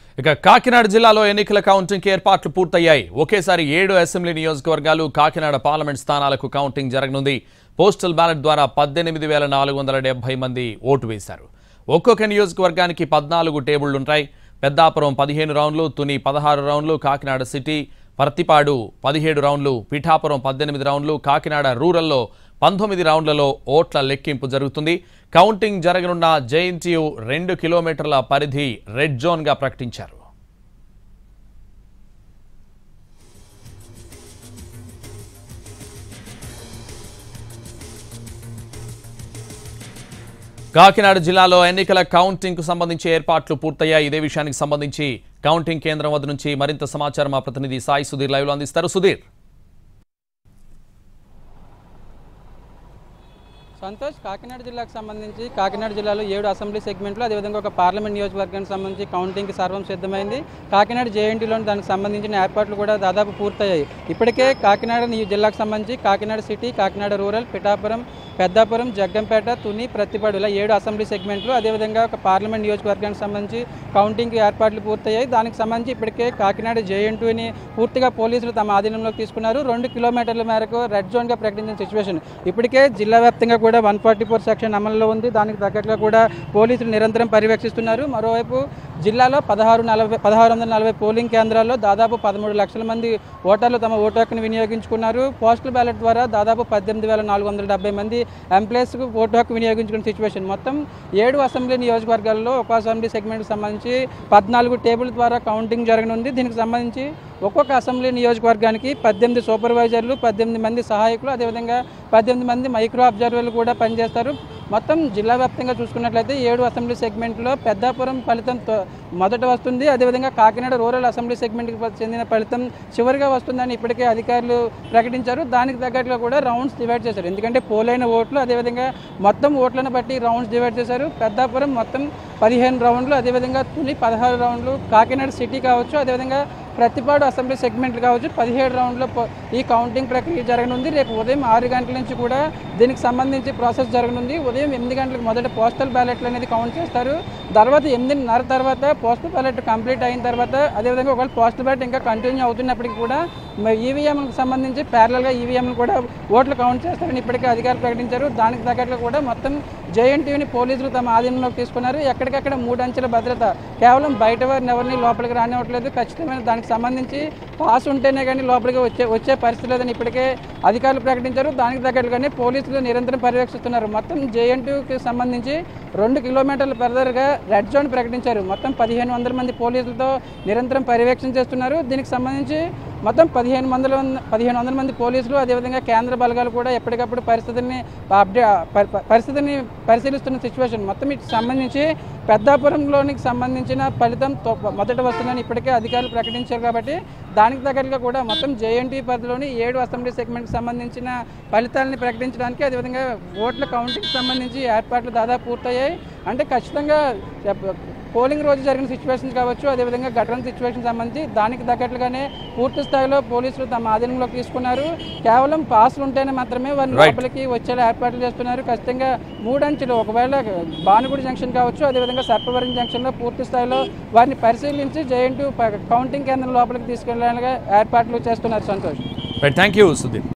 ఇక కాకినాడ జిల్లాలో ఎన్నికల కౌంటింగ్ ఏర్పాట్లు పూర్తయ్యాయి ఒకేసారి ఏడు అసెంబ్లీ నియోజకవర్గాలు కాకినాడ పార్లమెంట్ స్థానాలకు కౌంటింగ్ జరగనుంది పోస్టల్ బ్యాలెట్ ద్వారా పద్దెనిమిది వేల నాలుగు వందల డెబ్బై మంది ఓటు వేశారు ఒక్కొక్క నియోజకవర్గానికి పద్నాలుగు టేబుళ్లుంటాయి పెద్దాపురం పదిహేను రౌండ్లు తుని పదహారు రౌండ్లు కాకినాడ సిటీ పర్తిపాడు పదిహేడు రౌండ్లు పిఠాపురం పద్దెనిమిది రౌండ్లు కాకినాడ రూరల్లో పంతొమ్మిది రౌండ్లలో ఓట్ల లెక్కింపు జరుగుతుంది కౌంటింగ్ జరగనున్న జేఎన్టీయు రెండు కిలోమీటర్ల పరిధి రెడ్ జోన్గా ప్రకటించారు కాకినాడ జిల్లాలో ఎన్నికల కౌంటింగ్ కు సంబంధించి ఏర్పాట్లు పూర్తయ్యాయి ఇదే విషయానికి సంబంధించి కౌంటింగ్ కేంద్రం వద్ద నుంచి మరింత సమాచారం మా ప్రతినిధి సాయి సుధీర్ లైవ్ లో అందిస్తారు సుధీర్ సంతోష్ కాకినాడ జిల్లాకు సంబంధించి కాకినాడ జిల్లాలో ఏడు అసెంబ్లీ సెగ్మెంట్లు అదేవిధంగా ఒక పార్లమెంట్ నియోజకవర్గానికి సంబంధించి కౌంటింగ్కి సర్వం సిద్ధమైంది కాకినాడ జేఎన్టీలో దానికి సంబంధించిన ఏర్పాట్లు కూడా దాదాపు పూర్తయ్యాయి ఇప్పటికే కాకినాడ నియో- జిల్లాకు సంబంధించి కాకినాడ సిటీ కాకినాడ రూరల్ పిఠాపురం పెద్దాపురం జగ్గంపేట తుని ప్రతిపాడు ఇలా ఏడు అసెంబ్లీ సెగ్మెంట్లు అదేవిధంగా ఒక పార్లమెంట్ నియోజకవర్గానికి సంబంధించి కౌంటింగ్కి ఏర్పాట్లు పూర్తయ్యాయి దానికి సంబంధించి ఇప్పటికే కాకినాడ జేఎన్టీని పూర్తిగా పోలీసులు తమ ఆధీనంలోకి తీసుకున్నారు రెండు కిలోమీటర్ల మేరకు రెడ్ జోన్గా ప్రకటించిన సిచ్యువేషన్ ఇప్పటికే జిల్లా వ్యాప్తంగా కూడా వన్ ఫార్టీ ఫోర్ సెక్షన్ అమల్లో ఉంది దానికి తగ్గట్టుగా కూడా పోలీసులు నిరంతరం పర్యవేక్షిస్తున్నారు మరోవైపు జిల్లాలో పదహారు నలభై పదహారు వందల నలభై పోలింగ్ కేంద్రాల్లో దాదాపు పదమూడు లక్షల మంది ఓటర్లు తమ ఓటు హక్కును వినియోగించుకున్నారు పోస్టల్ బ్యాలెట్ ద్వారా దాదాపు పద్దెనిమిది వేల నాలుగు వందల డెబ్బై మంది ఎంప్లాయీస్కు ఓటు హక్కు వినియోగించుకున్న సిచ్యువేషన్ మొత్తం ఏడు అసెంబ్లీ నియోజకవర్గాల్లో ఒక అసెంబ్లీ సెగ్మెంట్కి సంబంధించి పద్నాలుగు టేబుల్ ద్వారా కౌంటింగ్ జరగనుంది దీనికి సంబంధించి ఒక్కొక్క అసెంబ్లీ నియోజకవర్గానికి పద్దెనిమిది సూపర్వైజర్లు పద్దెనిమిది మంది సహాయకులు అదేవిధంగా పద్దెనిమిది మంది మైక్రో అబ్జర్వర్లు కూడా పనిచేస్తారు మొత్తం జిల్లా వ్యాప్తంగా చూసుకున్నట్లయితే ఏడు అసెంబ్లీ సెగ్మెంట్లో పెద్దాపురం ఫలితం తో- మొదట వస్తుంది అదేవిధంగా కాకినాడ రూరల్ అసెంబ్లీ సెగ్మెంట్కి చెందిన ఫలితం చివరిగా వస్తుందని ఇప్పటికే అధికారులు ప్రకటించారు దానికి తగ్గట్టుగా కూడా రౌండ్స్ డివైడ్ చేశారు ఎందుకంటే పోలైన ఓట్లు అదేవిధంగా మొత్తం ఓట్లను బట్టి రౌండ్స్ డివైడ్ చేశారు పెద్దాపురం మొత్తం పదిహేను రౌండ్లు అదేవిధంగా తుని పదహారు రౌండ్లు కాకినాడ సిటీ కావచ్చు అదేవిధంగా ప్రతిపాడు అసెంబ్లీ సెగ్మెంట్లు కావచ్చు పదిహేడు రౌండ్లో పో- ఈ కౌంటింగ్ ప్రక్రియ జరగనుంది రేపు ఉదయం ఆరు గంటల నుంచి కూడా దీనికి సంబంధించి ప్రాసెస్ జరగనుంది ఉదయం ఎనిమిది గంటలకు మొదట పోస్టల్ బ్యాలెట్లు అనేది కౌంట్ చేస్తారు తర్వాత ఎనిమిదిన్నర తర్వాత పోస్టల్ బ్యాలెట్ కంప్లీట్ అయిన తర్వాత అదేవిధంగా ఒకవేళ పోస్టల్ బ్యాలెట్ ఇంకా కంటిన్యూ అవుతున్నప్పటికీ కూడా ఈవీఎంలకు సంబంధించి ప్యారలల్గా ఈవీఎంలు కూడా ఓట్లు కౌంట్ చేస్తారని ఇప్పటికే అధికారులు ప్రకటించారు దానికి తగ్గట్లు కూడా మొత్తం జేఎన్టీయూని పోలీసులు తమ ఆధీనంలోకి తీసుకున్నారు ఎక్కడికక్కడ మూడు అంచెల భద్రత కేవలం బయట వారిని ఎవరిని లోపలికి రానివ్వట్లేదు ఖచ్చితమైన దానికి సంబంధించి పాస్ ఉంటేనే కానీ లోపలికి వచ్చే వచ్చే పరిస్థితి లేదని ఇప్పటికే అధికారులు ప్రకటించారు దానికి తగ్గట్టుగానే పోలీసులు నిరంతరం పర్యవేక్షిస్తున్నారు మొత్తం జేఎన్టీయూకి సంబంధించి రెండు కిలోమీటర్ల ఫర్దర్గా రెడ్ జోన్ ప్రకటించారు మొత్తం పదిహేను వందల మంది పోలీసులతో నిరంతరం పర్యవేక్షణ చేస్తున్నారు దీనికి సంబంధించి మొత్తం పదిహేను వందల పదిహేను వందల మంది పోలీసులు అదేవిధంగా కేంద్ర బలగాలు కూడా ఎప్పటికప్పుడు పరిస్థితిని అప్డే పరి- పరి- పరిస్థితిని పరిశీలిస్తున్న సిచ్యువేషన్ మొత్తం వీటికి సంబంధించి పెద్దాపురంలోనికి సంబంధించిన ఫలితం తో- మొదట వస్తుందని ఇప్పటికే అధికారులు ప్రకటించారు కాబట్టి దానికి తగ్గట్టుగా కూడా మొత్తం జేఎన్టీ పరిధిలోని ఏడు అసెంబ్లీ సెగ్మెంట్కి సంబంధించిన ఫలితాలని ప్రకటించడానికి అదేవిధంగా ఓట్ల కౌంటింగ్కి సంబంధించి ఏర్పాట్లు దాదాపు పూర్తయ్యాయి అంటే ఖచ్చితంగా చెప్ప- పోలింగ్ రోజు జరిగిన సిచ్యువేషన్స్ కావచ్చు అదేవిధంగా ఘటన సిచ్యువేషన్ సంబంధించి దానికి తగ్గట్లుగానే పూర్తి స్థాయిలో పోలీసులు తమ ఆధీనంలోకి తీసుకున్నారు కేవలం పాసులు ఉంటేనే మాత్రమే వారిని Right. లోపలికి వచ్చేలా ఏర్పాట్లు చేస్తున్నారు ఖచ్చితంగా మూడంచెలు ఒకవేళ భానుగుడి జంక్షన్ కావచ్చు అదేవిధంగా సర్పవరం జంక్షన్లో పూర్తి స్థాయిలో వారిని పరిశీలించి జేఎన్టీ కౌంటింగ్ కేంద్రం లోపలికి తీసుకెళ్లేలాగా ఏర్పాట్లు చేస్తున్నారు సంతోష్ థ్యాంక్ యూ సుధీర్